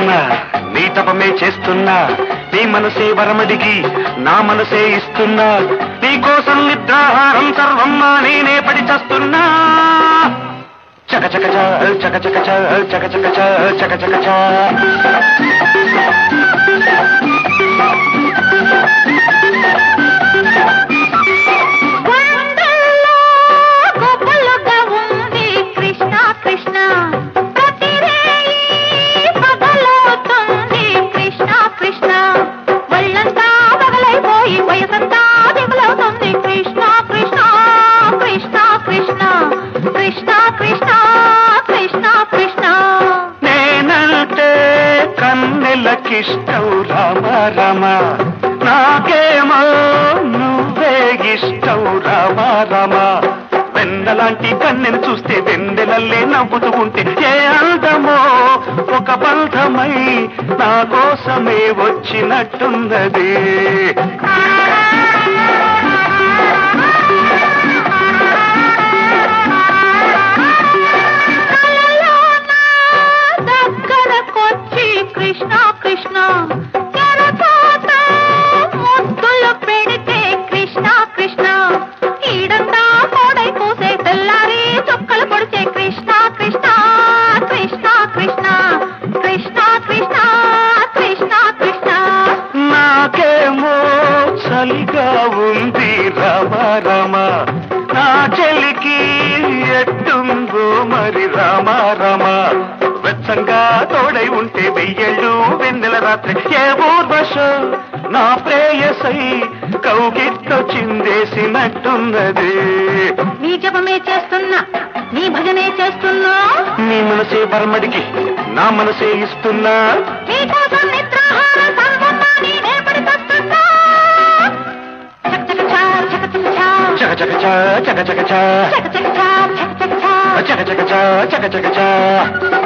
చేస్తున్నా నీ తపమే చేస్తున్నా నీ మనసే వరమడిగి నా మనసే ఇస్తున్నా నీ కోసం నిద్రాహారం సర్వం నేనే పడి చేస్తున్నా చక చక చ చక చక చ చక చక చ చక చక చ గుండెల్లో గుబులుగా ఉంది కృష్ణ కృష్ణ ప్రతి రేయి పగలవుతుంది కృష్ణ కృష్ణ ఒళ్ళంతా పగలైపోయి వయసంతా దిగులవుతుంది కృష్ణ కృష్ణ కృష్ణ కృష్ణ కృష్ణ కృష్ణ కృష్ణ కృష్ణ నేనంటే కన్నెలకిష్టం రామ రామ నాకేమో నువ్వే ఇష్టం రామ రామ వెన్నలాంటి కన్నెను చూస్తే వెన్నెలల్లే నవ్వుతూ ఉంటే ఏ అందమో ఒక బంధమై నా కోసమే వచ్చినట్టున్నది దగ్గరకొచ్చి కృష్ణ కృష్ణ తెరచాట ముద్దులు పెడితే కృష్ణ కృష్ణ ఈడంతా కోడై కూసే తెల్లారి చుక్కలు పొడిచే కృష్ణ కృష్ణ కృష్ణ కృష్ణ కృష్ణ కృష్ణ కృష్ణ కృష్ణ నాకేమో చలిగా ఉంది రామ రామ నా చెలికి ఎట్టుందో మరి రామ రామ వెచ్చంగా తోడై ఉంటే వెయ్యేళ్ళు వెన్నెల రాత్రి ఏ ఊర్వశ నా ప్రేయసై కౌగిట్లో చిందేసినట్టున్నది నీ జపమే చేస్తున్నా నీ భజనే చేస్తున్నా నీ మనసే బర్మడికి నా మనసే ఇస్తున్నా నీ కోసం నిద్రాహారం సర్వమ్మా నేనే పడిపోతున్నా చక చక చా, చక చక చా, చక చక చ చక చక చ చక చక చా, చక చక చా. చక చక చ చక చక చ